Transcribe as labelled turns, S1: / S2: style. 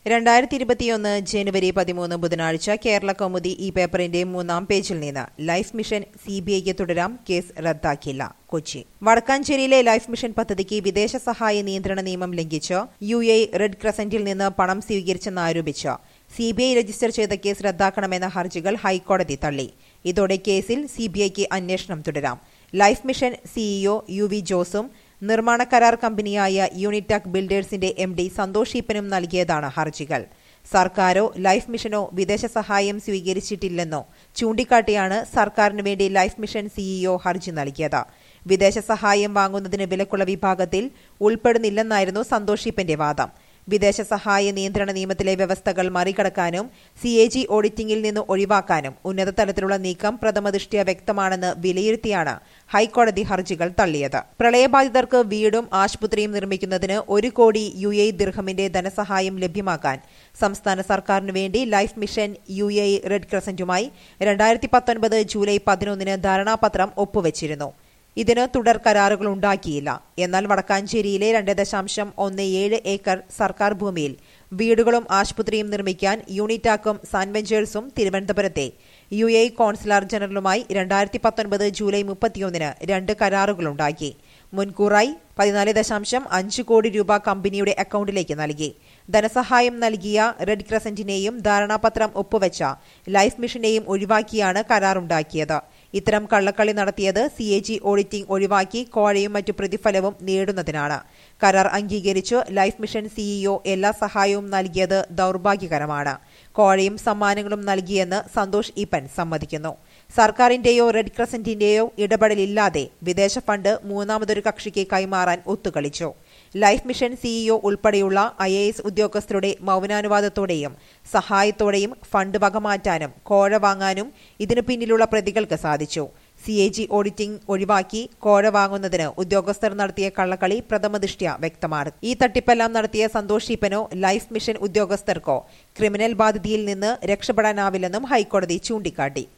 S1: രണ്ടായിരത്തി ഇരുപത്തിയൊന്ന് ജനുവരി പതിമൂന്ന് ബുധനാഴ്ച കേരള കൗമുദി ഈ പേപ്പറിന്റെ മൂന്നാം പേജിൽ നിന്ന് ലൈഫ് മിഷൻ സി ബി ഐക്ക് തുടരാം കേസ് റദ്ദാക്കില്ല കൊച്ചി വടക്കാഞ്ചേരിയിലെ ലൈഫ് മിഷൻ പദ്ധതിക്ക് വിദേശ സഹായ നിയന്ത്രണ നിയമം ലംഘിച്ച് യു എ റെഡ് ക്രസന്റിൽ നിന്ന് പണം സ്വീകരിച്ചെന്നാരോപിച്ച് സി ബി ഐ രജിസ്റ്റർ ചെയ്ത കേസ് റദ്ദാക്കണമെന്ന ഹർജികൾ ഹൈക്കോടതി തള്ളി ഇതോടെ കേസിൽ സി ബി ഐക്ക് അന്വേഷണം തുടരാം life mission CEO U V ജോസും നിർമ്മാണ കരാർ കമ്പനിയായ യൂണിറ്റാക് ബിൽഡേഴ്സിന്റെ എം ഡി സന്തോഷ് ഈപ്പനും നൽകിയതാണ് ഹർജികൾ സർക്കാരോ ലൈഫ് മിഷനോ വിദേശ സഹായം സ്വീകരിച്ചിട്ടില്ലെന്നോ ചൂണ്ടിക്കാട്ടിയാണ് സർക്കാരിനു വേണ്ടി ലൈഫ് മിഷൻ സിഇഒ ഹർജി നൽകിയത് വിദേശ സഹായം വാങ്ങുന്നതിന് വിലക്കുള്ള വിഭാഗത്തിൽ ഉൾപ്പെടുന്നില്ലെന്നായിരുന്നു സന്തോഷ് ഈപ്പന്റെ വാദം വിദേശ സഹായ നിയന്ത്രണ നിയമത്തിലെ വ്യവസ്ഥകൾ മറികടക്കാനും സി എ ജി ഓഡിറ്റിംഗിൽ നിന്ന് ഒഴിവാക്കാനും ഉന്നത തലത്തിലുള്ള നീക്കം പ്രഥമദൃഷ്ട്യ വ്യക്തമാണെന്ന് വിലയിരുത്തിയാണ് ഹൈക്കോടതി ഹർജികൾ തള്ളിയത് പ്രളയബാധിതർക്ക് വീടും ആശുപത്രിയും നിർമ്മിക്കുന്നതിന് ഒരു കോടി യു എ ദിർഹമിന്റെ ധനസഹായം ലഭ്യമാക്കാൻ സംസ്ഥാന സർക്കാരിനു വേണ്ടി life mission U A red ക്രസന്റുമായി രണ്ടായിരത്തി പത്തൊൻപത് ജൂലൈ പതിനൊന്നിന് ധാരണാപത്രം ഒപ്പുവച്ചിരുന്നു ഇതിന് തുടർ കരാറുകൾ ഉണ്ടാക്കിയില്ല എന്നാൽ വടക്കാഞ്ചേരിയിലെ രണ്ട് ദശാംശം ഒന്ന് ഏഴ് ഏക്കർ സർക്കാർ ഭൂമിയിൽ വീടുകളും ആശുപത്രിയും നിർമ്മിക്കാൻ യൂണിറ്റാക്കും സാൻവെഞ്ചേഴ്സും തിരുവനന്തപുരത്തെ യു എ കോൺസുലർ ജനറലുമായി രണ്ടായിരത്തി പത്തൊൻപത് ജൂലൈ മുപ്പത്തിയൊന്നിന് രണ്ട് കരാറുകളുണ്ടാക്കി മുൻകൂറായി പതിനാല് ദശാംശം അഞ്ച് കോടി രൂപ കമ്പനിയുടെ അക്കൌണ്ടിലേക്ക് നൽകി ധനസഹായം നൽകിയ റെഡ് ക്രസന്റിനെയും ധാരണാപത്രം ഒപ്പുവെച്ച ലൈഫ് മിഷനെയും ഒഴിവാക്കിയാണ് കരാറുണ്ടാക്കിയത് ഇത്തരം കള്ളക്കളി നടത്തിയത് സി എ ജി ഓഡിറ്റിംഗ് ഒഴിവാക്കി കോഴയും മറ്റു പ്രതിഫലവും നേടുന്നതിനാണ് കരാർ അംഗീകരിച്ച് ലൈഫ് മിഷൻ സിഇഒ എല്ലാ സഹായവും നൽകിയത് ദൌർഭാഗ്യകരമാണ് കോഴയും സമ്മാനങ്ങളും നൽകിയെന്ന് സന്തോഷ് ഈപ്പൻ സമ്മതിക്കുന്നു സർക്കാരിന്റെയോ റെഡ് ക്രസന്റിന്റെയോ ഇടപെടലില്ലാതെ വിദേശ ഫണ്ട് മൂന്നാമതൊരു കക്ഷിക്ക് കൈമാറാൻ ഒത്തുകളിച്ചു ലൈഫ് മിഷൻ സിഇഒ ഉൾപ്പെടെയുള്ള ഐ എ എസ് ഉദ്യോഗസ്ഥരുടെ മൌനാനുവാദത്തോടെയും സഹായത്തോടെയും ഫണ്ട് വകമാറ്റാനും കോഴ വാങ്ങാനും ഇതിനു പിന്നിലുള്ള പ്രതികൾക്ക് സാധിച്ചു സി എ ജി ഓഡിറ്റിംഗ് ഒഴിവാക്കി കോഴ വാങ്ങുന്നതിന് ഉദ്യോഗസ്ഥർ നടത്തിയ കള്ളക്കളി പ്രഥമദൃഷ്ട്യ വ്യക്തമാണ് ഈ തട്ടിപ്പെല്ലാം നടത്തിയ സന്തോഷ് ഈപ്പനോ ലൈഫ് മിഷൻ ഉദ്യോഗസ്ഥർക്കോ ക്രിമിനൽ ബാധ്യതയിൽ നിന്ന് രക്ഷപ്പെടാനാവില്ലെന്നും ഹൈക്കോടതി ചൂണ്ടിക്കാട്ടി